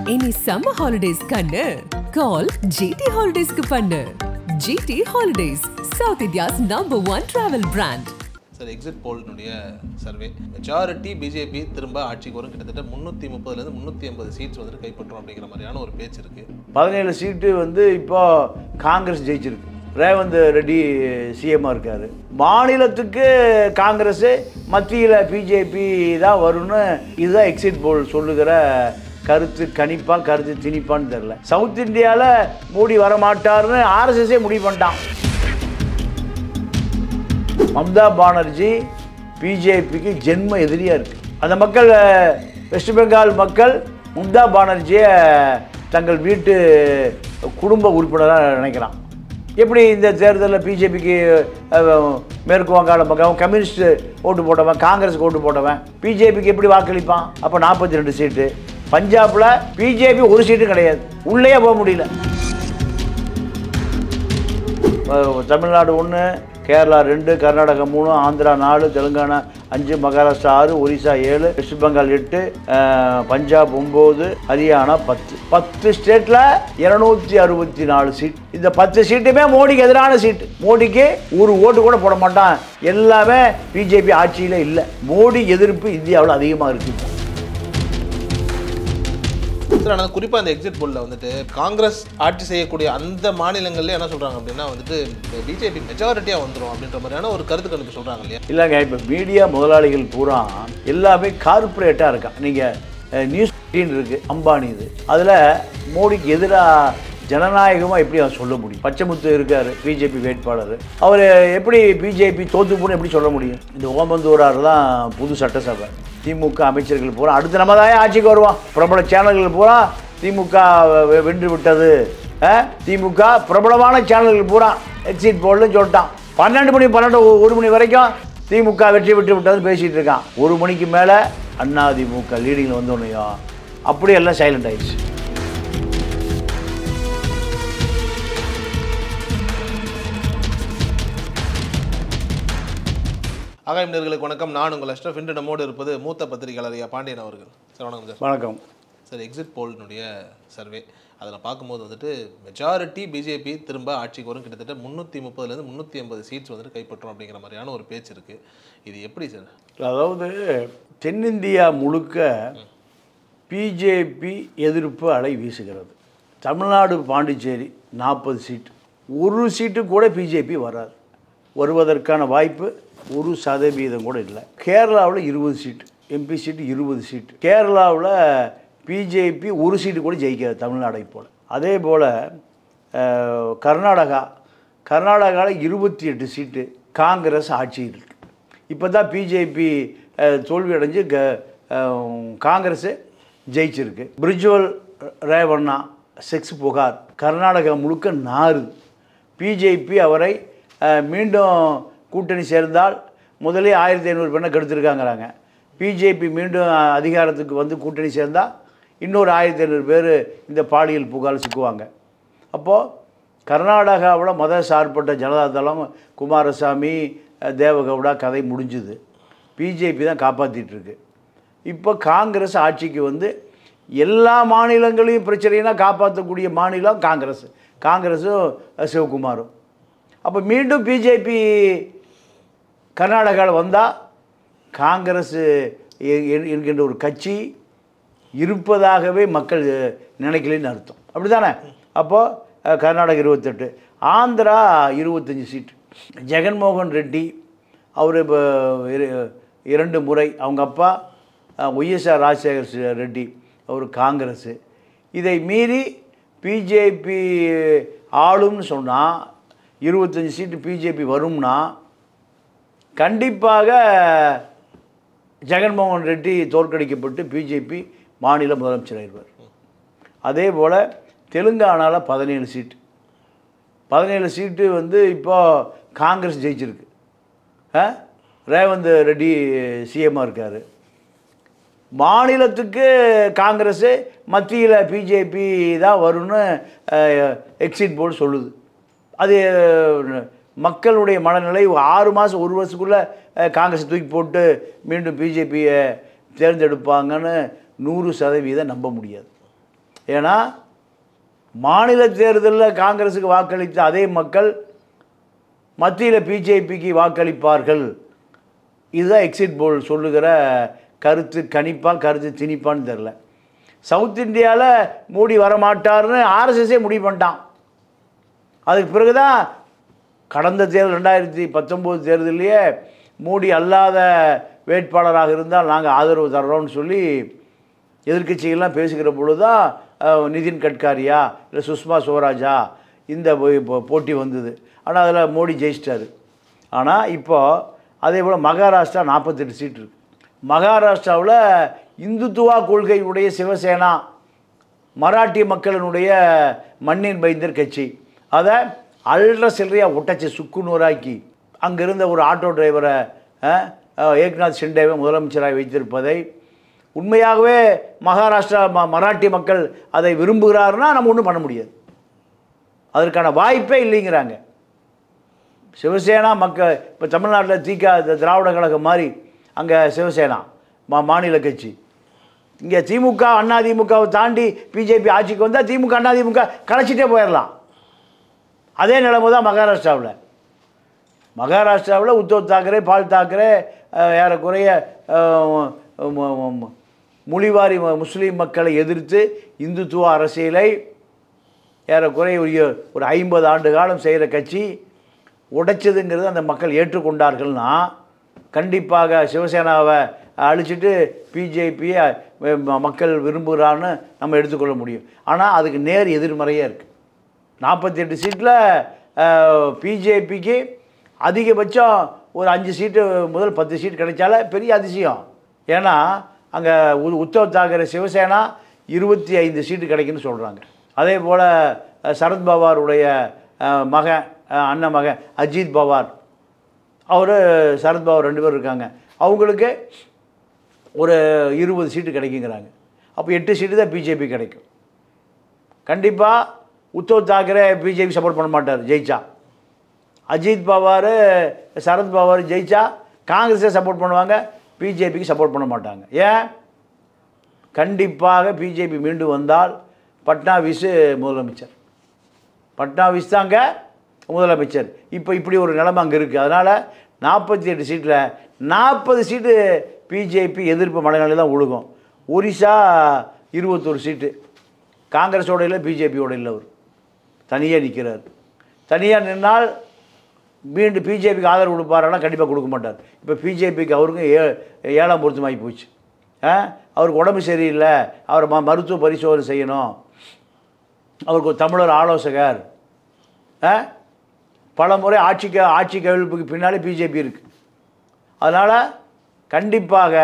இனி summer holidays கண்ணு கால் GT ஹாலிடேஸ்க்கு பண்ணு GT holidays South India's number one travel brand sir exit போலினுடைய சர்வே மெஜாரிட்டி பிஜேபி திரும்ப ஆட்சிக்கு வரும் கிட்டத்தட்ட முந்நூற்றி முப்பதுலேருந்து முந்நூற்றி ஐம்பது சீட்ஸ் வந்துட்டு கைப்பற்றும் அப்படிங்கிற மாதிரியான ஒரு பேச்சு இருக்கு பதினேழு சீட்டு வந்து இப்போ காங்கிரஸ் ஜெயிச்சிருக்கு ரேவந்த் ரெட்டி சிஎம்மாக இருக்கார் மாநிலத்துக்கு காங்கிரஸ் மத்தியில் பிஜேபி தான் வரும்னு இதுதான் எக்ஸிட் போல் சொல்லுகிற கருத்து கணிப்பா கருத்து திணிப்பான்னு தெரில சவுத் இந்தியாவில் மோடி வரமாட்டார்னு ஆர்எஸ்எஸ்ஸே முடிவு பண்ணிட்டான் மம்தா பானர்ஜி பிஜேபிக்கு ஜென்ம எதிரியாக இருக்குது அந்த மக்கள் அஹ், வெஸ்ட் பெங்கால் மக்கள் மம்தா பானர்ஜியை தங்கள் வீட்டு குடும்ப உறுப்பினராக நினைக்கிறான் எப்படி இந்த தேர்தலில் பிஜேபிக்கு மேற்கு வங்காள மக்கள் அவன் கம்யூனிஸ்ட் ஓட்டு போட்டவன் காங்கிரஸுக்கு ஓட்டு போட்டவன் பிஜேபிக்கு எப்படி வாக்களிப்பான் அப்போ நாற்பத்தி ரெண்டு சீட்டு பஞ்சாபில் பிஜேபி ஒரு சீட்டும் கிடையாது உள்ளேயே போக முடியல அஹ் தமிழ்நாடு ஒன்று கேரளா ரெண்டு கர்நாடகா மூணு ஆந்திரா நாலு தெலுங்கானா அஞ்சு மகாராஷ்டிரா ஆறு ஒரிசா ஏழு வெஸ்ட் பெங்கால் எட்டு அஹ் பஞ்சாப் ஒம்பது ஹரியானா பத்து பத்து ஸ்டேட்டில் இரநூத்தி அறுபத்தி நாலு சீட் இந்த பத்து சீட்டுமே மோடிக்கு எதிரான சீட்டு மோடிக்கு ஒரு ஓட்டு கூட போட மாட்டான் எல்லாமே பிஜேபி ஆட்சியில் இல்லை மோடி எதிர்ப்பு இந்தியாவில் அதிகமாக இருக்குது சார் ஆனால் குறிப்பாக அந்த எக்ஸிட் போலில் வந்துட்டு காங்கிரஸ் ஆட்சி செய்யக்கூடிய அந்த மாநிலங்கள்ல என்ன சொல்கிறாங்க அப்படின்னா வந்துட்டு பிஜேபி மெஜாரிட்டியாக வந்துடும் அப்படின்ற மாதிரியான ஒரு கருத்து கணிப்பு சொல்கிறாங்க இல்லையா இல்லைங்க இப்போ மீடியா முதலாளிகள் பூரா எல்லாமே கார்ப்பரேட்டாக இருக்கான் நீங்கள் நியூஸ் இருக்கு அம்பானி இது அதில் மோடிக்கு எதிராக ஜனநாயகமாக எப்படி அவன் சொல்ல முடியும் பச்சைமுத்து இருக்கார் பிஜேபி வேட்பாளர் அவர் எப்படி பிஜேபி தோத்து போன்னு எப்படி சொல்ல முடியும் இந்த ஓமந்தூரார் தான் புது சட்டசபை திமுக அமைச்சர்கள் பூரா அடுத்து நம்ம தான் ஆட்சிக்கு வருவோம் பிரபல சேனல்கள் பூரா திமுக வெ- வென்று விட்டது அஹ், திமுக பிரபலமான சேனல்கள் பூரா எக்ஸிட் போல்னு சொல்லிட்டான் பன்னெண்டு மணி பன்னெண்டு ஒ- ஒரு மணி வரைக்கும் திமுக வெற்றி பெற்று விட்டதுன்னு பேசிகிட்டு இருக்கான் ஒரு மணிக்கு மேலே அண்ணா திமுக லீடிங்கில் வந்தோடனையும் அப்படியே எல்லாம் சைலண்ட் ஆயிடுச்சு ஆகாயம் நேர்களுக்கு வணக்கம் நான் உங்கள் அஷ்ரஃப் இன்று நம்மோடு இருப்பது மூத்த பத்திரிகையாளர் ஐயா பாண்டியன் அவர்கள் சார் வணக்கம் சார் வணக்கம் சார் எக்ஸிட் போலினுடைய சர்வே அதில் பார்க்கும்போது வந்துட்டு மெஜாரிட்டி பிஜேபி திரும்ப ஆட்சிக்கு வரும் கிட்டத்தட்ட முந்நூற்றி முப்பதுலேருந்து முந்நூற்றி ஐம்பது சீட்ஸ் வந்துட்டு கைப்பற்றும் அப்படிங்கிற மாதிரியான ஒரு பேச்சு இருக்குது இது எப்படி சார் அதாவது தென்னிந்தியா முழுக்க பிஜேபி எதிர்ப்பு அலை வீசுகிறது தமிழ்நாடு பாண்டிச்சேரி நாற்பது சீட் ஒரு சீட்டு கூட பிஜேபி வராது வருவதற்கான வாய்ப்பு ஒரு சதவீதம் கூட இல்லை கேரளாவில் இருபது சீட்டு எம்பி சீட்டு இருபது சீட்டு கேரளாவில் பிஜேபி ஒரு சீட்டு கூட ஜெயிக்காது தமிழ்நாடை போல் அதே போல் அஹ், கர்நாடகா கர்நாடகாவில் இருபத்தி எட்டு சீட்டு காங்கிரஸ் ஆட்சியில் இருக்கு இப்போ தான் பிஜேபி தோல்வி அடைஞ்சு க அஹ், காங்கிரஸ் ஜெயிச்சிருக்கு பிரிஜுவல் ரேவண்ணா செக்ஸ் புகார் கர்நாடகா முழுக்க நாறு பிஜேபி அவரை அஹ், மீண்டும் கூட்டணி சேர்ந்தால் முதலே ஆயிரத்தி ஐநூறு பெண்ணை கெடுத்துருக்காங்கிறாங்க பிஜேபி மீண்டும் அஹ், அதிகாரத்துக்கு வந்து கூட்டணி சேர்ந்தால் இன்னொரு ஆயிரத்தி ஐநூறு பேர் இந்த பாலியல் புகார் சிக்குவாங்க அப்போது கர்நாடகாவில் மத சார்பட்ட ஜனதாதளம் குமாரசாமி அஹ், தேவகவுடா கதை முடிஞ்சுது பிஜேபி தான் காப்பாற்றிட்டு இருக்கு இப்போ காங்கிரஸ் ஆட்சிக்கு வந்து எல்லா மாநிலங்களையும் பிரச்சனைனா காப்பாற்றக்கூடிய மாநிலம் காங்கிரஸ் காங்கிரஸும் அஹ், சிவகுமாரும் அப்போ மீண்டும் பிஜேபி கர்நாடகாவில் வந்தால் காங்கிரஸ் எ- எ- என்கின்ற ஒரு கட்சி இருப்பதாகவே மக்கள் நினைக்கலன்னு அர்த்தம் அப்படி தானே அப்போது கர்நாடகா இருபத்தெட்டு ஆந்திரா இருபத்தஞ்சி சீட்டு ஜெகன்மோகன் ரெட்டி அவர் இப்போ இரு- இரண்டு முறை அவங்க அப்பா ஒய்எஸ்ஆர் ராஜசேகர் சி- ரெட்டி அவர் காங்கிரஸு இதை மீறி பிஜேபி ஆளும்னு சொன்னால் இருபத்தஞ்சி சீட்டு பிஜேபி வரும்னா கண்டிப்பாக ஜெகன்மோகன் ரெட்டி தோற்கடிக்கப்பட்டு பிஜேபி மாநில முதலமைச்சர் ஆயிடுவார் அதே போல் தெலுங்கானாவில் பதினேழு சீட்டு பதினேழு சீட்டு வந்து இப்போ காங்கிரஸ் ஜெயிச்சிருக்கு ஆ? ரேவந்த் ரெட்டி சிஎம்மாக இருக்கார் மாநிலத்துக்கு காங்கிரஸ் மத்தியில் பிஜேபி தான் வரும்னு எக்ஸிட் போல் சொல்லுது அது அஹ், மக்களுடைய மனநிலை ஆறு மாதம் ஒரு வருஷத்துக்குள்ளே காங்கிரஸ் தூக்கி போட்டு மீண்டும் பிஜேபியை தேர்ந்தெடுப்பாங்கன்னு நூறு சதவீதம் நம்ப முடியாது ஏன்னா மாநில தேர்தலில் காங்கிரஸுக்கு வாக்களித்த அதே மக்கள் மத்தியில் பிஜேபிக்கு வாக்களிப்பார்கள் இதுதான் எக்ஸிட் போல் சொல்லுகிற கருத்து கணிப்பா கருத்து திணிப்பான்னு தெரில சவுத் இந்தியாவில் மோடி வரமாட்டார்னு ஆர்எஸ்எஸ்ஸே முடிவு பண்ணிட்டான் அதுக்கு பிறகு தான் கடந்த தேர்தல் ரெண்டாயிரத்தி பத்தொம்போது தேர்தலையே மோடி அல்லாத வேட்பாளராக இருந்தால் நாங்கள் ஆதரவு தர்றோம்னு சொல்லி எதிர்க்கட்சிகள்லாம் பேசுகிற பொழுது தான் அஹ், நிதின் கட்காரியா இல்லை சுஷ்மா ஸ்வராஜா இந்த போ- போ- போட்டி வந்தது ஆனால் அதில் மோடி ஜெயிச்சிட்டாரு ஆனால் இப்போ அதே போல் மகாராஷ்டிரா நாற்பத்தெட்டு சீட் இருக்கு மகாராஷ்டிராவில் இந்துத்துவா கொள்கை உடைய சிவசேனா மராட்டிய மக்களினுடைய மண்ணின் பைந்தர் கட்சி அதை அல்ற சில்லறையாக ஒட்டச்சி சுக்கு நூறாக்கி அங்கே இருந்த ஒரு ஆட்டோ டிரைவரை அஹ், அஹ், ஏக்நாத் ஷிண்டேவை முதலமைச்சராக வைத்திருப்பதை உண்மையாகவே மகாராஷ்டிரா ம மராட்டிய மக்கள் அதை விரும்புகிறாருன்னா நம்ம ஒன்றும் பண்ண முடியாது அதற்கான வாய்ப்பே இல்லைங்கிறாங்க சிவசேனா மக்கள் இப்போ தமிழ்நாட்டில் திக இந்த திராவிட கழகம் மாதிரி அங்கே சிவசேனா மா மாநில கட்சி இங்கே திமுக அண்ணா திமுகவை தாண்டி பிஜேபி ஆட்சிக்கு வந்தால் திமுக அண்ணா திமுக கலைச்சிட்டே போயிடலாம் அதே நிலைமை தான் மகாராஷ்டிராவில் மகாராஷ்டிராவில் உத்தவ் தாக்கரே பால் தாக்கரே அஹ், ஏறக்குறைய அஹ், ம- ம- ம- மொழிவாரி ம- முஸ்லீம் மக்களை எதிர்த்து இந்துத்துவ அரசியலை ஏறக்குறைய ஒரு ஒரு ஐம்பது ஆண்டு காலம் செய்கிற கட்சி உடைச்சதுங்கிறது அந்த மக்கள் ஏற்றுக்கொண்டார்கள்னா கண்டிப்பாக சிவசேனாவை அழிச்சிட்டு பிஜேபியை மக்கள் விரும்புகிறான்னு நம்ம எடுத்துக்கொள்ள முடியும் ஆனால் அதுக்கு நேர் எதிர்மறையாக இருக்குது நாற்பத்தி எட்டு சீட்டில் பிஜேபிக்கு அதிகபட்சம் ஒரு அஞ்சு சீட்டு முதல் பத்து சீட் கிடைச்சாலே பெரிய அதிசயம் ஏன்னா அங்கே உத்தவ் தாக்கரே சிவசேனா இருபத்தி ஐந்து சீட்டு கிடைக்குன்னு சொல்கிறாங்க அதே போல் சரத் பவாருடைய அஹ், மகன் அஹ், அண்ணன் மகன் அஜித் பவார் அவர் சரத் பவார் ரெண்டு பேர் இருக்காங்க அவங்களுக்கு ஒரு இருபது சீட்டு கிடைக்குங்கிறாங்க அப்போ எட்டு சீட்டு தான் பிஜேபி கிடைக்கும் கண்டிப்பாக உத்தவ் தாக்கரே பிஜேபி சப்போர்ட் பண்ண மாட்டார் ஜெயிச்சா அஜித் பவார் சரத் பவார் ஜெயிச்சா காங்கிரஸை சப்போர்ட் பண்ணுவாங்க பிஜேபிக்கு சப்போர்ட் பண்ண மாட்டாங்க ஏன் கண்டிப்பாக பிஜேபி மீண்டும் வந்தால் பட்னாவிஸ் முதலமைச்சர் பட்னாவிஸ் தாங்க முதலமைச்சர் இப்போ இப்படி ஒரு நிலைமை அங்கே இருக்குது அதனால் நாற்பத்தி எட்டு சீட்டில் நாற்பது சீட்டு பிஜேபி எதிர்ப்பு மலைநாளில் தான் ஒழுகும் ஒரிசா இருபத்தொரு சீட்டு காங்கிரஸோட இல்லை பிஜேபியோட இல்லை அவர் தனியாக நிற்கிறார் தனியாக நின்னால் மீண்டும் பிஜேபிக்கு ஆதரவு கொடுப்பாருன்னா கண்டிப்பாக கொடுக்க மாட்டார் இப்போ பிஜேபிக்கு அவருக்கும் ஏ ஏழாம் பொருத்தமாகி போச்சு ஆ அவருக்கு உடம்பு சரியில்லை அவர் ம மருத்துவ பரிசோதனை செய்யணும் அவருக்கு ஒரு தமிழர் ஆலோசகர் ஆ பல முறை ஆட்சிக்கு ஆட்சி கவிழ்ப்புக்கு பின்னாலே பிஜேபி இருக்குது அதனால் கண்டிப்பாக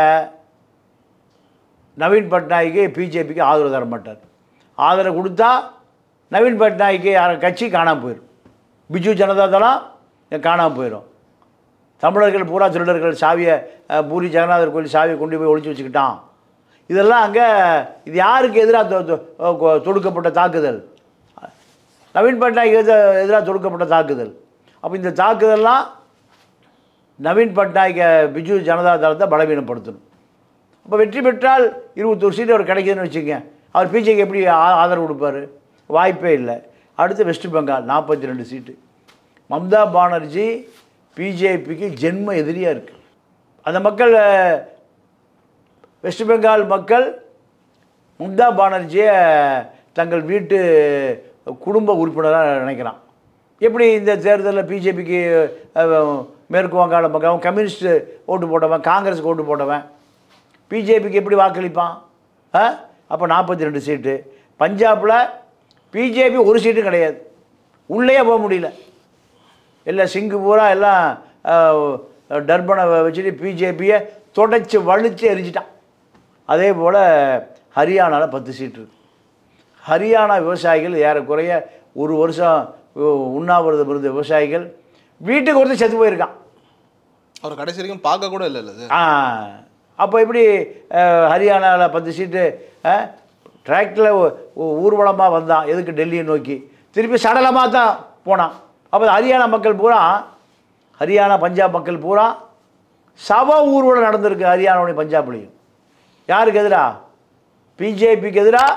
நவீன் பட்நாயக்கு பிஜேபிக்கு ஆதரவு தர மாட்டார் ஆதரவு கொடுத்தா நவீன் பட்நாயக்கு யார் கட்சி காணாமல் போயிடும் பிஜு ஜனதா தளம் காணாமல் போயிடும் தமிழர்கள் பூரா திருடர்கள் சாவியை அஹ், பூரி ஜெகநாதர் கோயில் சாவியை கொண்டு போய் ஒழிச்சு வச்சுக்கிட்டான் இதெல்லாம் அங்கே இது யாருக்கு எதிராக தொடுக்கப்பட்ட தாக்குதல் நவீன் பட்நாயக் எதிராக தொடுக்கப்பட்ட தாக்குதல் அப்போ இந்த தாக்குதல்லாம் நவீன் பட்நாயக்க பிஜு ஜனதா தளத்தை பலவீனப்படுத்தணும் அப்போ வெற்றி பெற்றால் இருபத்தொரு சீட் அவர் கிடைக்குதுன்னு வச்சுக்கங்க அவர் பிஜேக்கு எப்படி ஆ- ஆதரவு கொடுப்பார் வாய்ப்பே இல்லை அடுத்து வெஸ்ட் பெங்கால் நாற்பத்தி ரெண்டு சீட்டு மம்தா பானர்ஜி பிஜேபிக்கு ஜென்ம எதிரியாக இருக்குது அந்த மக்கள் அஹ், வெஸ்ட் பெங்கால் மக்கள் மம்தா பானர்ஜியை தங்கள் வீட்டு குடும்ப உறுப்பினராக நினைக்கிறான் எப்படி இந்த தேர்தலில் பிஜேபிக்கு மேற்கு வங்காள மக்கள் அவன் கம்யூனிஸ்ட் ஓட்டு போட்டவன் காங்கிரஸுக்கு ஓட்டு போட்டவன் பிஜேபிக்கு எப்படி வாக்களிப்பான் ஆ அப்போ நாற்பத்தி ரெண்டு சீட்டு பஞ்சாபில் பிஜேபி ஒரு சீட்டும் கிடையாது உள்ளேயே போக முடியல எல்லாம் சிங்கு பூரா எல்லாம் அஹ், டர்பனை வச்சுட்டு பிஜேபியை தொடச்சி வலிச்சு எரிஞ்சிட்டான் அதே போல் ஹரியானாவில் பத்து சீட்டு இருக்கு ஹரியானா விவசாயிகள் ஏறக்குறைய ஒரு வருஷம் உ- உண்ணாவிரதம் இருந்த விவசாயிகள் வீட்டுக்கு ஒருத்தர் செத்து போயிருக்கான் அவர் கடைசி வரைக்கும் பார்க்க கூட இல்லை அது ஆ அப்போ எப்படி ஹரியானாவில் பத்து சீட்டு டிராக்டரில் ஊர்வலமாக வந்தான் எதுக்கு டெல்லியை நோக்கி திருப்பி சடலமாக தான் போனான் அப்போ ஹரியானா மக்கள் பூரா ஹரியானா பஞ்சாப் மக்கள் பூரா சவ ஊர்வலம் நடந்திருக்கு ஹரியானாவுடைய பஞ்சாப்லேயும் யாருக்கு எதிரா பிஜேபிக்கு எதிராக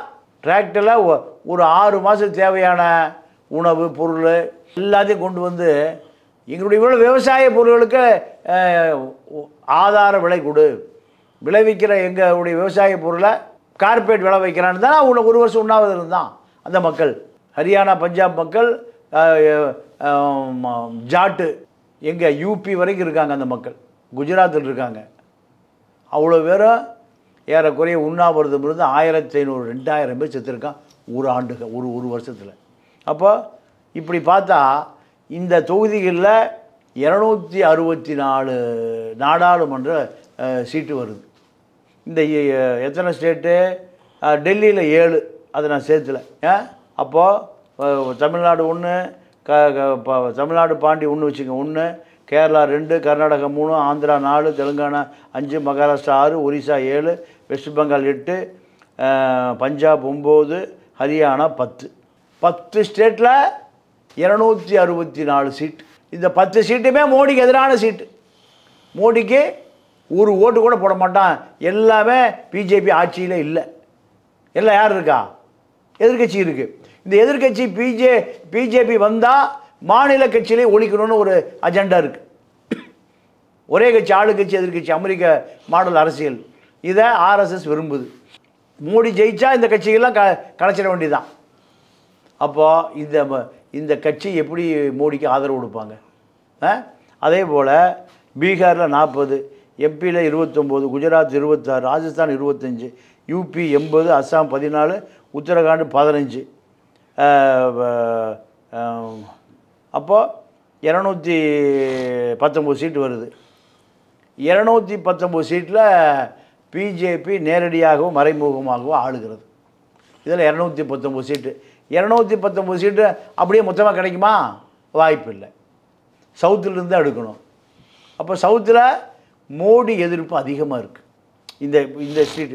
டிராக்டரில் ஒரு ஆறு மாதம் தேவையான உணவு பொருள் எல்லாத்தையும் கொண்டு வந்து எங்களுடைய இவ்வளோ விவசாய பொருட்களுக்கு அஹ், ஆதார விலை கொடு விளைவிக்கிற எங்களுடைய விவசாய பொருளை கார்பரேட் விளை வைக்கிறான்னு தான் அவங்க ஒரு வருஷம் உண்ணாவது இருந்தான் அந்த மக்கள் ஹரியானா பஞ்சாப் மக்கள் அஹ், அஹ், ஜாட்டு எங்கே யூபி வரைக்கும் இருக்காங்க அந்த மக்கள் குஜராத்தில் இருக்காங்க அவ்வளோ பேரும் ஏறக்குறைய உண்ணாவிரதம் இருந்து ஆயிரத்தி ஐநூறு ரெண்டாயிரம் பேர் செத்துருக்கான் ஒரு ஆண்டுக ஒரு ஒரு வருஷத்தில் அப்போ இப்படி பார்த்தா இந்த தொகுதிகளில் இரநூத்தி அறுபத்தி நாலு நாடாளுமன்ற அஹ், சீட்டு வருது இந்த எ- எத்தனை ஸ்டேட்டு டெல்லியில் ஏழு அதை நான் சேர்த்துல ஏன் அப்போது தமிழ்நாடு ஒன்று க க- ப- தமிழ்நாடு பாண்டி ஒன்று வச்சுங்க ஒன்று கேரளா ரெண்டு கர்நாடகா மூணு ஆந்திரா நாலு தெலுங்கானா அஞ்சு மகாராஷ்டிரா ஆறு ஒரிசா ஏழு வெஸ்ட் பெங்கால் எட்டு அஹ், பஞ்சாப் ஒம்பது ஹரியானா பத்து பத்து ஸ்டேட்டில் இரநூத்தி அறுபத்தி நாலு சீட் இந்த பத்து சீட்டுமே மோடிக்கு எதிரான சீட்டு மோடிக்கு ஒரு ஓட்டு கூட போட மாட்டான் எல்லாமே பிஜேபி ஆட்சியில் இல்லை எல்லாம் யார் இருக்கா எதிர்க்கட்சி இருக்குது இந்த எதிர்க்கட்சி பிஜே பிஜேபி வந்தால் மாநில கட்சியிலே ஒழிக்கணும்னு ஒரு அஜெண்டா இருக்குது ஒரே கட்சி ஆளுங்கட்சி எதிர்க்கட்சி அமெரிக்க மாடல் அரசியல் இதை ஆர்எஸ்எஸ் விரும்புது மோடி ஜெயிச்சா இந்த கட்சிகள்லாம் க கலைச்சிட வேண்டியதுதான் அப்போ இந்த ம- இந்த கட்சி எப்படி மோடிக்கு ஆதரவு கொடுப்பாங்க ஆ? அதே போல் பீகாரில் நாற்பது எம்பியில் இருபத்தொம்போது குஜராத் இருபத்தாறு ராஜஸ்தான் இருபத்தஞ்சி யூபி எண்பது அஸ்ஸாம் பதினாலு உத்தரகாண்ட் பதினஞ்சு அப்போது இரநூத்தி பத்தொம்போது சீட்டு வருது இரநூத்தி பத்தொம்போது சீட்டில் பிஜேபி நேரடியாகவும் மறைமுகமாகவும் ஆளுகிறது இதில் இரநூத்தி பத்தொம்போது சீட்டு இரநூத்தி பத்தொம்போது சீட்டு அப்படியே மொத்தமாக கிடைக்குமா வாய்ப்பு இல்லை சவுத்துலேருந்து எடுக்கணும் அப்போ சவுத்தில் மோடி எதிர்ப்பு அதிகமாக இருக்குது இந்த இந்த ஸ்டேட்டு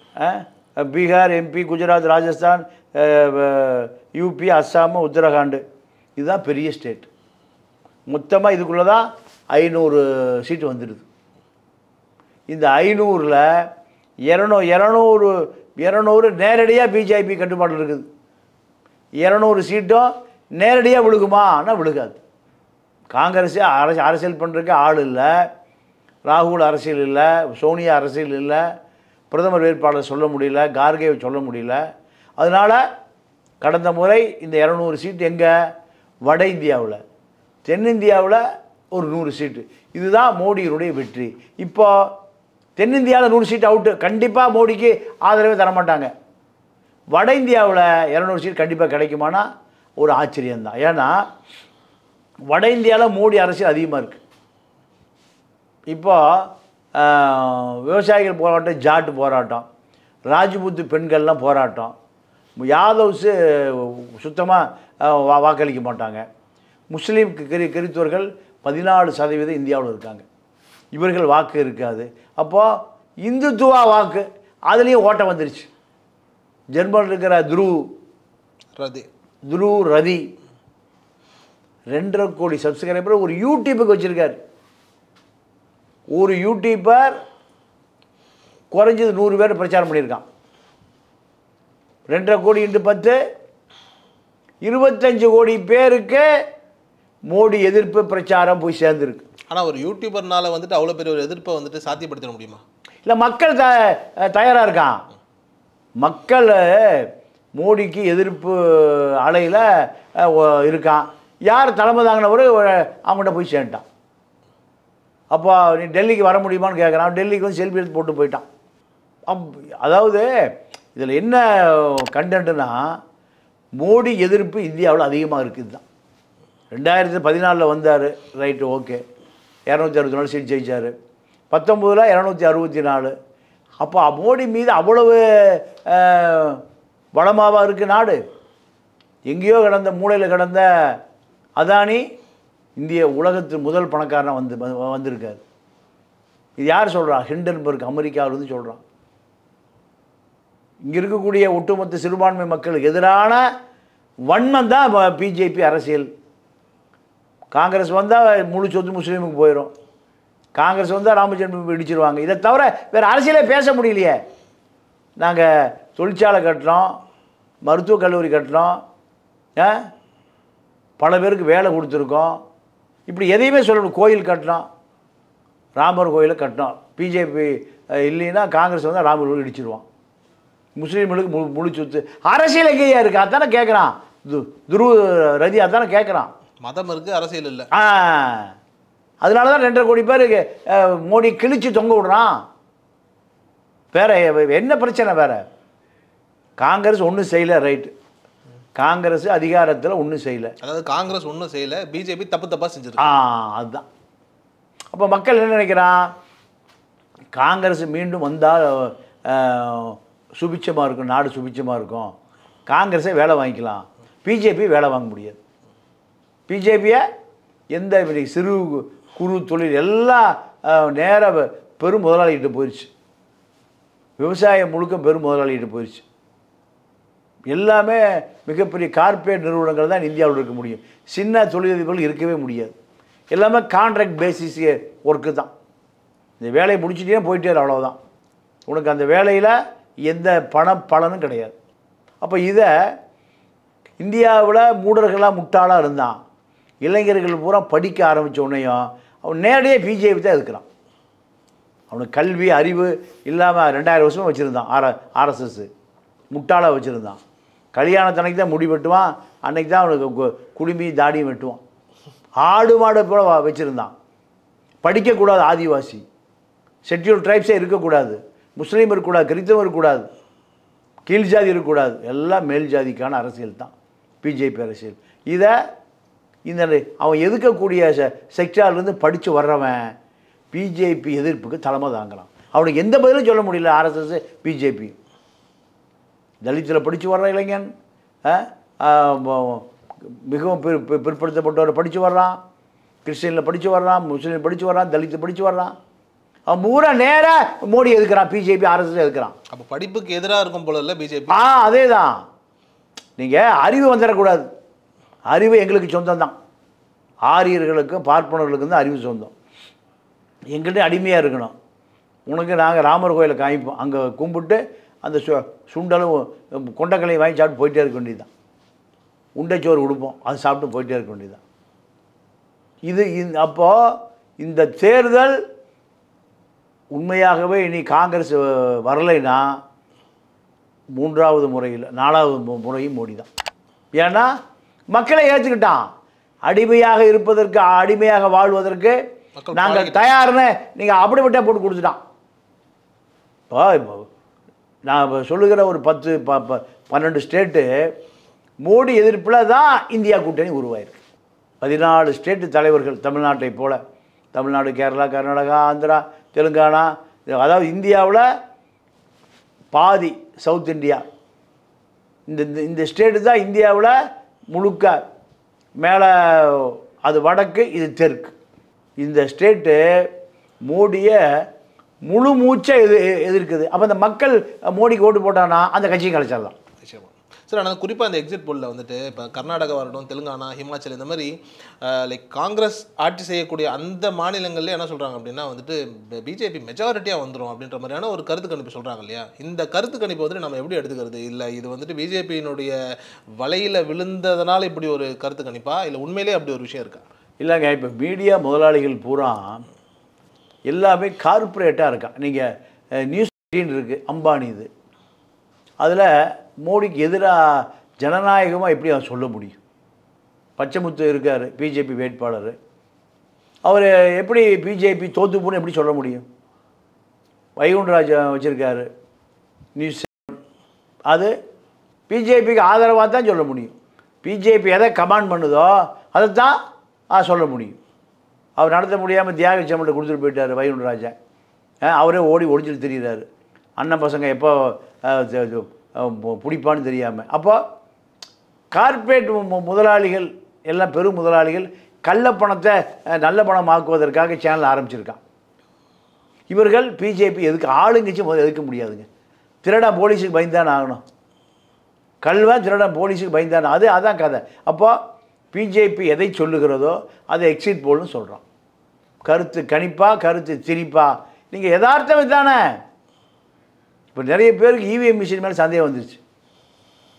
பீகார் எம்பி குஜராத் ராஜஸ்தான் அஹ், யூபி அஸ்ஸாம் உத்தரகாண்டு இதுதான் பெரிய ஸ்டேட் மொத்தமாக இதுக்குள்ளே தான் ஐநூறு சீட்டு வந்துடுது இந்த ஐநூறில் இரநூ இரநூறு இரநூறு நேரடியாக பிஜேபி கட்டுப்பாடு இருக்குது இரநூறு சீட்டும் நேரடியாக விழுகுமான்னா விழுகாது காங்கிரஸ் அரசு அரசியல் பண்ணுறதுக்கு ஆள் இல்லை ராகுல் அரசியல் இல்லை சோனியா அரசியல் இல்லை பிரதமர் வேட்பாளர் சொல்ல முடியல கார்கேவை சொல்ல முடியல அதனால் கடந்த முறை இந்த இரநூறு சீட்டு எங்கே வட இந்தியாவில் தென்னிந்தியாவில் ஒரு நூறு சீட்டு இதுதான் மோடியினுடைய வெற்றி இப்போ தென்னிந்தியாவில் நூறு சீட் அவுட்டு கண்டிப்பாக மோடிக்கு ஆதரவே தரமாட்டாங்க வட இந்தியாவில் இரநூறு சீட் கண்டிப்பாக கிடைக்குமானா ஒரு ஆச்சரியம்தான் ஏன்னா வட இந்தியாவில் மோடி அரசியல் அதிகமாக இருக்குது இப்போ ஆஹ், விவசாயிகள் போராட்டம் ஜாட்டு போராட்டம் ராஜ்புத்து பெண்கள்லாம் போராட்டம் யாதவ்ஸு சுத்தமாக வா வாக்களிக்க மாட்டாங்க முஸ்லீம் கிரி கிறித்துவர்கள் பதினாலு சதவீதம் இந்தியாவில் இருக்காங்க இவர்கள் வாக்கு இருக்காது அப்போது இந்துத்துவா வாக்கு அதுலேயும் ஓட்டம் வந்துருச்சு ஜெர்மனில் இருக்கிற துருவ் ரதி துருவ் ரதி ரெண்டரை கோடி சப்ஸ்கிரைபர் ஒரு யூடியூபுக்கு வச்சுருக்காரு ஒரு யூடியூபர் குறைஞ்சது நூறு பேர் பிரச்சாரம் பண்ணியிருக்கான் ரெண்டரை கோடி இன்ட்டு பத்து இருபத்தஞ்சு கோடி பேருக்கு மோடி எதிர்ப்பு பிரச்சாரம் போய் சேர்ந்துருக்கு ஆனால் ஒரு யூடியூபர்னால வந்துட்டு அவ்வளோ பெரிய ஒரு எதிர்ப்பை வந்துட்டு சாத்தியப்படுத்திட முடியுமா இல்லை மக்கள் த தயாராக இருக்கான் மக்கள் மோடிக்கு எதிர்ப்பு அலையில் இருக்கான் யார் தலைமை தாங்கினவர் அவங்கள்ட்ட போய் சேர்ந்துட்டான் அப்போ நீ டெல்லிக்கு வர முடியுமான்னு கேட்குறான் டெல்லிக்கு வந்து செல்ஃபி எடுத்து போட்டு போயிட்டான் அப் அதாவது இதில் என்ன கண்டென்ட்னா மோடி எதிர்ப்பு இந்தியாவில் அதிகமாக இருக்குது தான் ரெண்டாயிரத்தி பதினாலில் வந்தார் ரைட்டு ஓகே இரநூத்தி அறுபத்தி நாலு சீட் ஜெயிச்சார் பத்தொம்போதில் இரநூத்தி அறுபத்தி நாலு அப்போ மோடி மீது அவ்வளவு வளமாவாக இருக்குது நாடு எங்கேயோ கிடந்த மூலையில் கிடந்த அதானி இந்திய உலகத்தின் முதல் பணக்காரனாக வந்து வந்து- வந்திருக்காரு இது யார் சொல்கிறா ஹிண்டன்பர்க் அமெரிக்காவிலேருந்து சொல்கிறான் இங்கே இருக்கக்கூடிய ஒட்டுமொத்த சிறுபான்மை மக்களுக்கு எதிரான வன்மம் தான் பிஜேபி அரசியல் காங்கிரஸ் வந்தால் முழு சொத்து முஸ்லீமுக்கு போயிடும் காங்கிரஸ் வந்தால் ராமஜென்மபூமி இடிச்சிருவாங்க இதை தவிர வேறு அரசியலே பேச முடியலையே நாங்கள் தொழிற்சாலை கட்டுறோம் மருத்துவக் கல்லூரி கட்டினோம் ஆ? பல பேருக்கு வேலை கொடுத்துருக்கோம் இப்படி எதையுமே சொல்லணும் கோயில் கட்டினோம் ராமர் கோயிலை கட்டினோம் பிஜேபி இல்லைன்னா காங்கிரஸ் வந்து ராமர் கோயில் இடிச்சிருவான் முஸ்லீம்களுக்கு முழு முழு சொத்து அரசியல் எங்கேயா இருக்கு அதானே கேட்குறான் து துருவ ரதி அதானே கேட்குறான் மதம் இருக்கு அரசியல் இல்லை ஆ அதனால தான் ரெண்டரை கோடி பேருக்கு அஹ், மோடி கிழிச்சு தொங்க விடுறான் வேற என்ன பிரச்சனை வேற காங்கிரஸ் ஒன்றும் செய்யல ரைட்டு காங்கிரஸ் அதிகாரத்தில் ஒன்றும் செய்யல அதாவது காங்கிரஸ் ஒன்றும் செய்யல பிஜேபி தப்பு தப்பா செஞ்சிருக்கு ஆ அதுதான் அப்போ மக்கள் என்ன நினைக்கிறான் காங்கிரஸ் மீண்டும் வந்தால் சுபிச்சமாக இருக்கும் நாடு சுபிச்சமாக இருக்கும் காங்கிரஸே வேலை வாங்கிக்கலாம் பிஜேபி வேலை வாங்க முடியாது பிஜேபியை எந்த இப்படி சிறு குறு தொழில் எல்லாம் நேராக பெரும் முதலாளிகிட்ட போயிடுச்சு விவசாயம் முழுக்க பெரும் முதலாளிகிட்ட போயிடுச்சு எல்லாமே மிகப்பெரிய கார்ப்பரேட் நிறுவனங்கள் தான் இந்தியாவில் இருக்க முடியும் சின்ன தொழிலதிபர்கள் இருக்கவே முடியாது எல்லாமே கான்ட்ராக்ட் பேசிஸ் ஒர்க்கு தான் இந்த வேலையை முடிச்சிட்டே போயிட்டே இரு, அவ்வளவுதான் உனக்கு அந்த வேலையில் எந்த பண பலனும் கிடையாது அப்போ இதை இந்தியாவில் மூடர்களாக முட்டாளாக இருந்தான் இளைஞர்கள் பூரா படிக்க ஆரம்பித்த உடனேயும் அவன் நேரடியாக பிஜேபி தான் இருக்கிறான் அவனுக்கு கல்வி அறிவு இல்லாமல் ரெண்டாயிரம் வருஷமாக வச்சுருந்தான் ஆர் ஆர்எஸ்எஸ் முட்டாளாக வச்சுருந்தான் கல்யாணத்தன்னைக்கு தான் முடி வெட்டுவான் அன்னைக்கு தான் அவனுக்கு கு- குடுமி தாடியும் வெட்டுவான் ஆடு மாடு போல வ- வச்சுருந்தான் படிக்கக்கூடாது ஆதிவாசி ஷெட்யூல் ட்ரைப்ஸே இருக்கக்கூடாது முஸ்லீம் இருக்கக்கூடாது கிறிஸ்தவம் இருக்கக்கூடாது கீழ் ஜாதி இருக்கக்கூடாது எல்லாம் மேல் ஜாதிக்கான அரசியல் தான் பிஜேபி அரசியல் இதை இந்த அவன் எதுக்கக்கூடிய செ செக்டார்லேருந்து படித்து வர்றவன் பிஜேபி எதிர்ப்புக்கு தலைமை தாங்குறான் அவனுக்கு எந்த பதிலும் சொல்ல முடியல ஆர்எஸ்எஸ் பிஜேபி தலித்தில் படித்து வர்ற இளைஞன் ஆ, ஆ, ம- மிகவும் பிற் பிற்- பிற்படுத்தப்பட்டவரை படித்து வர்றான் கிறிஸ்டியனில் படித்து வர்றான் முஸ்லீம் படித்து வர்றான் தலித்து படித்து வர்றான் அவன் பூரா நேராக மோடி எதுக்குறான் பிஜேபி ஆர்எஸ்எஸ் எதுக்குறான் அப்போ படிப்புக்கு எதிராக இருக்கும் போல இல்லை பிஜேபி ஆ அதே தான் நீங்கள் அறிவு வந்துடக்கூடாது அறிவு எங்களுக்கு சொந்தம் தான் ஆரியர்களுக்கும் பார்ப்பனர்களுக்கும் தான் அறிவு சொந்தம் எங்கிட்ட அடிமையாக இருக்கணும் உனக்கு நாங்கள் ராமர் கோயிலை காமிப்போம் அங்கே கும்பிட்டு அந்த சு சுண்டலும் கொண்டக்கலையும் வாங்கி சாப்பிட்டு போயிட்டே இருக்க வேண்டியதுதான் உண்டைச்சோறு கொடுப்போம் அது சாப்பிட்டு போயிட்டே இருக்க வேண்டியதுதான் இது இந்த அப்போது இந்த தேர்தல் உண்மையாகவே இனி காங்கிரஸ் அஹ், வரலைன்னா மூன்றாவது முறையில் நாலாவது மு- முறையும் மோடி தான் ஏன்னா மக்களை ஏற்றுக்கிட்டான் அடிமையாக இருப்பதற்கு அடிமையாக வாழ்வதற்கு மக்கள் நாங்கள் பழகிட்டாங்க. தயார்னு நீங்கள் அப்படிப்பட்ட போட்டு கொடுத்துட்டான் இப்போ இப்போ நான் இப்போ சொல்லுகிற ஒரு பத்து ப ப- பன்னெண்டு ஸ்டேட்டு மோடி எதிர்ப்பில் தான் இந்தியா கூட்டணி உருவாயிருக்கு பதினாலு ஸ்டேட்டு தலைவர்கள் தமிழ்நாட்டை போல தமிழ்நாடு கேரளா கர்நாடகா ஆந்திரா தெலுங்கானா அதாவது இந்தியாவில் பாதி சவுத் இந்தியா இந்த இந்த- இந்த ஸ்டேட்டு தான் இந்தியாவில் முழுக்க மேலே அது வடக்கு இது தெற்கு இந்த ஸ்டேட்டு மோடியை முழு மூச்சை எது எதிர்க்குது அப்போ அந்த மக்கள் மோடிக்கு ஓட்டு போட்டானா அந்த கட்சியை கழிச்சிடலாம் நிச்சயமா சார் ஆனால் குறிப்பாக அந்த எக்ஸிட் போலில் வந்துட்டு இப்போ கர்நாடகா வரட்டும் தெலுங்கானா ஹிமாச்சல் இந்த மாதிரி லைக் காங்கிரஸ் ஆட்சி செய்யக்கூடிய அந்த மாநிலங்கள்ல என்ன சொல்கிறாங்க அப்படின்னா வந்துட்டு பிஜேபி மெஜாரிட்டியாக வந்துடும் அப்படின்ற மாதிரியான ஒரு கருத்து கணிப்பு சொல்கிறாங்க இல்லையா இந்த கருத்து கணிப்பு வந்துட்டு நம்ம எப்படி எடுத்துக்கிறது இல்லை இது வந்துட்டு பிஜேபியினுடைய வலையில் விழுந்ததுனால இப்படி ஒரு கருத்து கணிப்பா இல்லை உண்மையிலேயே அப்படி ஒரு விஷயம் இருக்கா இல்லைங்க இப்போ மீடியா முதலாளிகள் பூரா எல்லாமே கார்ப்பரேட்டாக இருக்கான் நீங்கள் நியூஸ் இருக்குது அம்பானி இது அதில் மோடிக்கு எதிராக ஜனநாயகமாக எப்படி அவன் சொல்ல முடியும் பச்சைமுத்து இருக்கார் பிஜேபி வேட்பாளர் அவர் எப்படி பிஜேபி தோத்து போன்னு எப்படி சொல்ல முடியும் வைகுண்டராஜ் வச்சுருக்காரு நியூஸ் அது பிஜேபிக்கு ஆதரவாக தான் சொல்ல முடியும் பிஜேபி எதை கமாண்ட் பண்ணுதோ அதை தான் சொல்ல முடியும் அவர் நடத்த முடியாமல் தியாக சம்மட்ட கொடுத்துட்டு போயிட்டார் வைகுண்டராஜன் அஹ் அவரே ஓடி ஒளிஞ்சிட்டு தெரியுறாரு அண்ணன் பசங்க எப்போ அஹ், இது- இது, அஹ், பு- பிடிப்பான்னு தெரியாமல் அப்போ கார்ப்பரேட் மு- முதலாளிகள் எல்லாம் பெரும் முதலாளிகள் கள்ள பணத்தை அஹ், நல்ல பணம் ஆக்குவதற்காக சேனல் ஆரம்பிச்சிருக்கான் இவர்கள் பிஜேபி எதுக்கு ஆளுங்கட்சி முதல்ல எதுக்க முடியாதுங்க திருடா போலீஸுக்கு பயந்தானே ஆகணும் கல்வன் திருடன் போலீஸுக்கு பயந்தானே அது அதான் கதை அப்போ பிஜேபி எதை சொல்லுகிறதோ அதை எக்ஸிட் போல்னு சொல்கிறோம் கருத்து கணிப்பா கருத்து திணிப்பா நீங்கள் யதார்த்தம் தானே இப்போ நிறைய பேருக்கு இவிஎம் மிஷின் மேலே சந்தேகம் வந்துருச்சு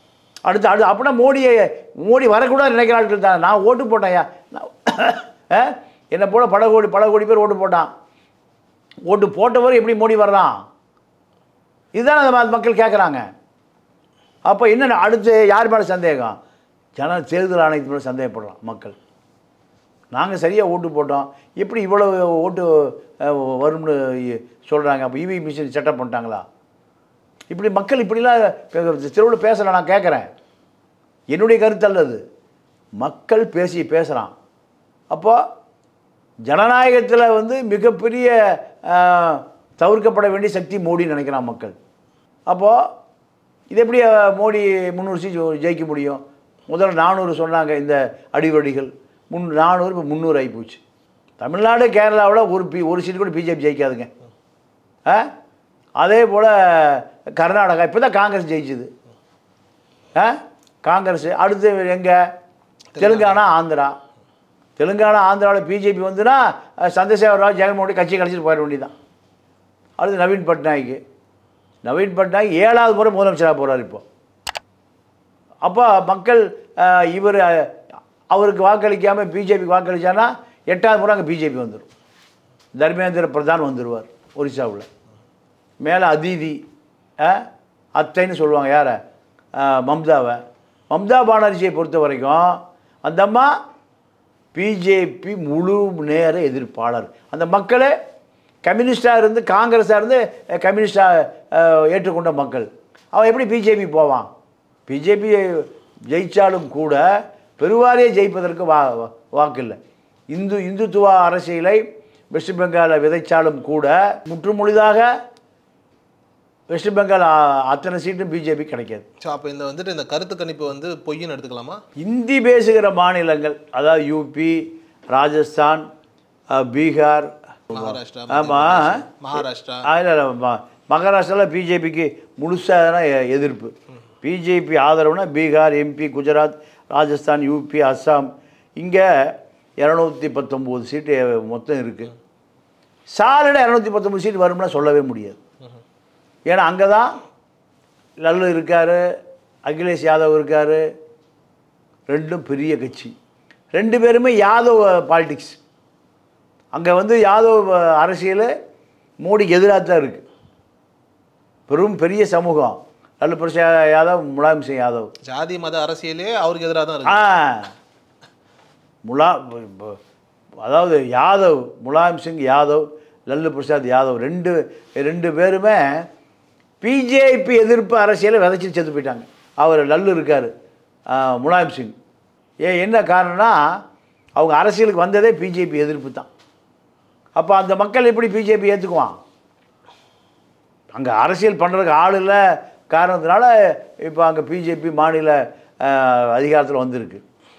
அடுத்து அடுத்து அப்படின்னா மோடியை மோடி வரக்கூடாது நினைக்கிற ஆட்கள் தான் நான் ஓட்டு போட்டேன்யா நான் ஆ? என்னை போல பல கோடி பல கோடி பேர் ஓட்டு போட்டான் ஓட்டு போட்டவர் எப்படி மோடி வர்றான் இதுதானே அந்த ம- மக்கள் கேட்குறாங்க அப்போ என்ன அடுத்து யார் மேலே சந்தேகம் ஜன தேர்தல் ஆணையத்து மேலே சந்தேகப்படலாம் மக்கள் நாங்கள் சரியாக ஓட்டு போட்டோம் எப்படி இவ்வளவு ஓட்டு அஹ், வரும்னு சொல்கிறாங்க அப்போ இவி மிஷின் செட்டப் பண்ணிட்டாங்களா இப்படி மக்கள் இப்படிலாம் திருவிழா பேசல நான் கேட்குறேன் என்னுடைய கருத்து அல்லது மக்கள் பேசி பேசுகிறான் அப்போ ஜனநாயகத்தில் வந்து மிகப்பெரிய அஹ், தவிர்க்கப்பட வேண்டிய சக்தி மோடின்னு நினைக்கிறான் மக்கள் அப்போது இது எப்படி அஹ், மோடி முந்நூறு சீட் ஜெயிக்க முடியும் முதல்ல நானூறு சொன்னாங்க இந்த அடிவடிகள் முன் நானூறு இப்போ முந்நூறு ஆகிப்போச்சு தமிழ்நாடு கேரளாவில் ஒரு பி ஒரு சீட் கூட பிஜேபி ஜெயிக்காதுங்க ஆ அதே போல் கர்நாடகா இப்போ தான் காங்கிரஸ் ஜெயிச்சுது ஆ காங்கிரஸ் அடுத்து எங்கே தெலுங்கானா ஆந்திரா தெலுங்கானா ஆந்திராவில் பிஜேபி வந்துன்னா அஹ், சந்திரசேகர ராவ் ஜெகன்மோகன் கட்சியை கழிச்சிட்டு போயிட வேண்டியதான் அடுத்து நவீன் பட்நாயக் நவீன் பட்நாயக் ஏழாவது முறை முதலமைச்சராக போகிறார் இப்போ அப்போ மக்கள் இவர் அவருக்கு வாக்களிக்காமல் பிஜேபிக்கு வாக்களிச்சானா எட்டாவது முறை அங்கே பிஜேபி வந்துடும் தர்மேந்திர பிரதான் வந்துடுவார் ஒரிசாவில் மேலே அதிதி ஆ, அத்தைன்னு சொல்லுவாங்க யாரை மம்தாவை மம்தா பானர்ஜியை பொறுத்த வரைக்கும் அந்த அம்மா பிஜேபி முழு நேர எதிர்ப்பாளர் அந்த மக்களே கம்யூனிஸ்டாக இருந்து காங்கிரஸாக இருந்து கம்யூனிஸ்டாக ஏற்றுக்கொண்ட மக்கள் அவன் எப்படி பிஜேபி போவான் பிஜேபி ஜெயித்தாலும் கூட பெருவாரியை ஜெயிப்பதற்கு வா வா- வாக்கில்லை இந்து இந்துத்துவ அரசியலை வெஸ்ட் பெங்காலை விதைச்சாலும் கூட முற்றுமுழுதாக வெஸ்ட் பெங்கால் அ- அத்தனை சீட்டும் பிஜேபி கிடைக்காது ஸோ அப்போ இந்த வந்துட்டு இந்த கருத்து கணிப்பு வந்து பொய்ன்னு எடுத்துக்கலாமா இந்தி பேசுகிற மாநிலங்கள் அதாவது யூபி ராஜஸ்தான் அஹ், பீகார் மகாராஷ்டிரா ஆமாம் மகாராஷ்டிரா இல்லை மகாராஷ்டிராவில் பிஜேபிக்கு முழுசான எ- எதிர்ப்பு பிஜேபி ஆதரவுனா பீகார் எம்பி குஜராத் ராஜஸ்தான் யூபி அஸ்ஸாம் இங்கே இரநூத்தி பத்தொம்போது சீட்டு மொத்தம் இருக்குது சாலிடாக இரநூத்தி பத்தொம்பது சீட் வரும்னா சொல்லவே முடியாது ஏன்னா அங்கே தான் லல்லு இருக்கார் அகிலேஷ் யாதவ் இருக்கார் ரெண்டும் பெரிய கட்சி ரெண்டு பேருமே யாதவ் பாலிடிக்ஸ் அங்கே வந்து யாதவ் அரசியல் மோடிக்கு எதிராக தான் இருக்குது பெரும் பெரிய சமூகம் லல்லு பிரசாத் யாதவ் முலாயம் சிங் யாதவ் ஜாதி மத அரசியலே அவருக்கு எதிராக தான் ஆ இருக்கு முலா ப- ப- அதாவது யாதவ் முலாயம் சிங் யாதவ் லல்லு பிரசாத் யாதவ் ரெண்டு ரெண்டு பேருமே பிஜேபி எதிர்ப்பு அரசியலை விதைச்சிட்டு செத்து போயிட்டாங்க அவர் லல்லு இருக்கார் முலாயம் சிங் ஏன் என்ன காரணம்னா அவங்க அரசியலுக்கு வந்ததே பிஜேபி எதிர்ப்பு தான் அப்போ அந்த மக்கள் எப்படி பிஜேபி ஏற்றுக்குவான் அங்கே அரசியல் பண்ணுறதுக்கு ஆள் இல்லை காரணத்தினால இப்போ அங்கே பிஜேபி மாநில அதிகாரத்தில் வந்திருக்கு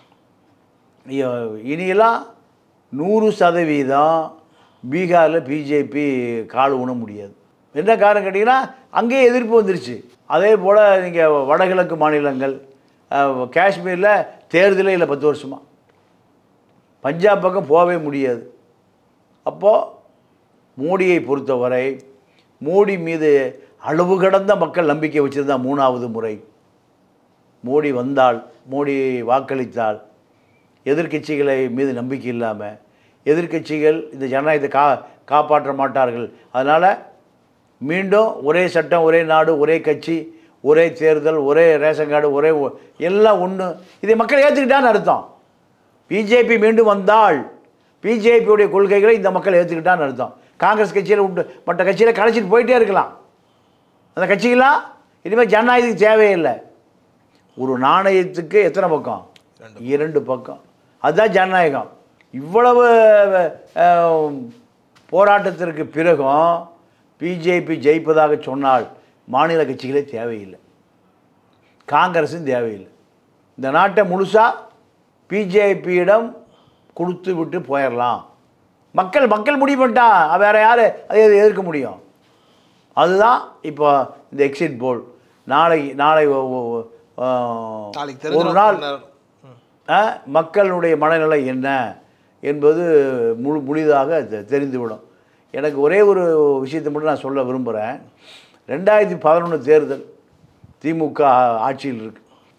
இ- இனியெல்லாம் நூறு சதவீதம் பீகாரில் பிஜேபி கால் ஊன முடியாது என்ன காரணம் கேட்டிங்கன்னா அங்கேயே எதிர்ப்பு வந்துருச்சு அதே போல் நீங்கள் வடகிழக்கு மாநிலங்கள் அஹ், காஷ்மீரில் தேர்தலே இல்லை பத்து வருஷமாக பஞ்சாப் பக்கம் போகவே முடியாது அப்போது மோடியை பொறுத்தவரை மோடி மீது அளவு கடந்த மக்கள் நம்பிக்கை வச்சுருந்தா மூணாவது முறை மோடி வந்தால் மோடி வாக்களித்தால் எதிர்க்கட்சிகளை மீது நம்பிக்கை இல்லாமல் எதிர்க்கட்சிகள் இந்த ஜனநாயகத்தை கா காப்பாற்ற மாட்டார்கள் அதனால் மீண்டும் ஒரே சட்டம் ஒரே நாடு ஒரே கட்சி ஒரே தேர்தல் ஒரே ரேஷன் கார்டு ஒரே ஒ- எல்லாம் ஒன்று இதை மக்கள் ஏற்றுக்கிட்டான்னு அர்த்தம் பிஜேபி மீண்டும் வந்தால் பிஜேபியுடைய கொள்கைகளை இந்த மக்கள் ஏற்றுக்கிட்டான்னு அர்த்தம் காங்கிரஸ் கட்சியில் உண்டு மற்ற கட்சியில் கலைச்சிட்டு போயிட்டே இருக்கலாம் அந்த கட்சிகளாம் இனிமேல் ஜனநாயகத்துக்கு தேவையில்லை ஒரு நாணயத்துக்கு எத்தனை பக்கம் இரண்டு பக்கம் அதுதான் ஜனநாயகம் இவ்வளவு அஹ், போராட்டத்திற்கு பிறகும் பிஜேபி ஜெயிப்பதாக சொன்னால் மாநில கட்சிகளே தேவையில்லை காங்கிரஸும் தேவையில்லை இந்த நாட்டை முழுசாக பிஜேபியிடம் கொடுத்து விட்டு போயிடலாம் மக்கள் மக்கள் முடிவு பண்ணிட்டா வேற யார் அதை எதிர்க்க முடியும் அதுதான் இப்போ இந்த எக்ஸிட் போல் நாளை நாளை ஒ- ஒ- ஆ, நாளைக்கு ஒரு நாள் தெரிஞ்ச ஆ, மக்களுடைய மனநிலை என்ன என்பது முழு முழுதாக தெ- தெரிந்துவிடும் எனக்கு ஒரே ஒரு விஷயத்தை மட்டும் நான் சொல்ல விரும்புகிறேன் ரெண்டாயிரத்தி பதினொன்று தேர்தல் திமுக ஆ- ஆட்சியில் இருக்கு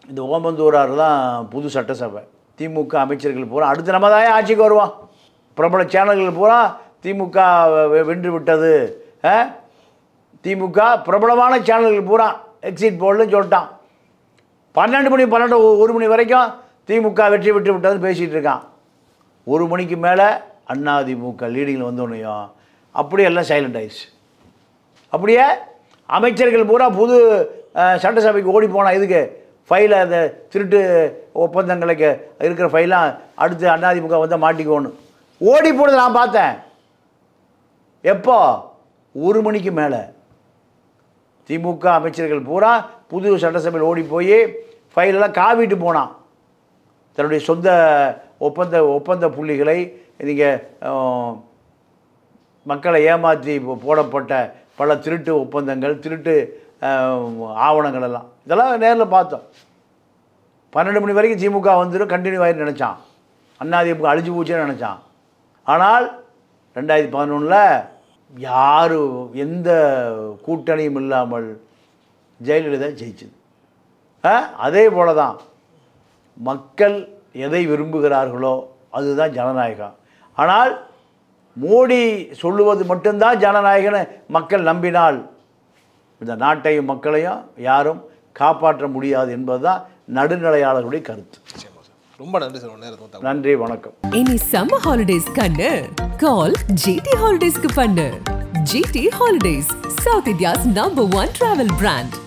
இந்த ஓமந்தூரார் தான் புது சட்டசபை திமுக அமைச்சர்கள் பூரா அடுத்து நம்ம தான் ஆட்சிக்கு வருவோம் பிரபல சேனல்கள் பூரா திமுக வெ- வென்று விட்டது ஆ? திமுக பிரபலமான சேனல்கள் பூரா எக்ஸிட் போல்னு சொல்லிட்டான் பன்னெண்டு மணி பன்னெண்டு ஒ- ஒரு மணி வரைக்கும் திமுக வெற்றி பெற்று விட்டதுன்னு பேசிகிட்டு இருக்கான் ஒரு மணிக்கு மேலே அதிமுக லீடிங்கில் வந்தோடனையும் அப்படியே எல்லாம் சைலண்ட் ஆயிடுச்சு அப்படியே அமைச்சர்கள் பூரா புது அஹ், சட்டசபைக்கு ஓடி போனா இதுக்கு ஃபைலை அந்த திருட்டு ஒப்பந்தங்களுக்கு இருக்கிற ஃபைலாம் அடுத்து அதிமுக வந்து மாட்டிக்கோணும் ஓடி போனது நான் பார்த்தேன் எப்போ ஒரு மணிக்கு மேலே திமுக அமைச்சர்கள் பூரா புது சட்டசபையில் ஓடி போய் ஃபைலெல்லாம் காவிட்டு போனான் தன்னுடைய சொந்த ஒப்பந்த ஒப்பந்த புள்ளிகளை நீங்கள் மக்களை ஏமாற்றி போ- போடப்பட்ட பல திருட்டு ஒப்பந்தங்கள் திருட்டு அஹ், ஆவணங்கள் எல்லாம் இதெல்லாம் நேரில் பார்த்தோம் பன்னெண்டு மணி வரைக்கும் திமுக வந்துடும் கண்டினியூ ஆயிரு நினச்சான் அதிமுக அழிஞ்சு போச்சுன்னு நினச்சான் ஆனால் ரெண்டாயிரத்தி பதினொன்றில் யார் எந்த கூட்டணியும் இல்லாமல் ஜெயலலிதா ஜெயிச்சது ஆ? அதே போல தான் மக்கள் எதை விரும்புகிறார்களோ அதுதான் ஜனநாயகம் ஆனால் மோடி சொல்லுவது மட்டும்தான் ஜனநாயகன்னு மக்கள் நம்பினால் இந்த நாட்டையும் மக்களையும் யாரும் காப்பாற்ற முடியாது என்பதுதான் நடுநிலையாளர்களுடைய கருத்து நிச்சயமா சார் ரொம்ப நன்றி சார் உங்க நேரத்துக்கு தகவல். நன்றி வணக்கம் இனி சம்மர் ஹாலிடேஸ் கண்ணு கால் ஜிடி ஹாலிடேஸ்க்கு பண்ணு GT holidays South India's number one travel brand